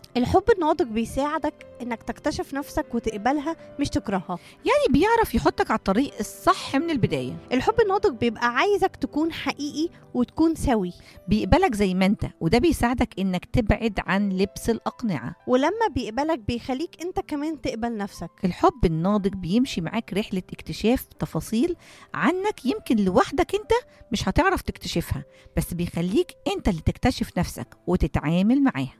الحب الناضج بيساعدك انك تكتشف نفسك وتقبلها مش تكرهها يعني بيعرف يحطك على الطريق الصح من البدايه الحب الناضج بيبقى عايزك تكون حقيقي وتكون سوي بيقبلك زي ما انت وده بيساعدك انك تبعد عن لبس الاقنعه ولما بيقبلك بيخليك انت كمان تقبل نفسك الحب الناضج بيمشي معاك رحله اكتشاف تفاصيل عنك يمكن لوحدك انت مش هتعرف تكتشفها بس بيخليك انت اللي تكتشف نفسك وتتعامل معاها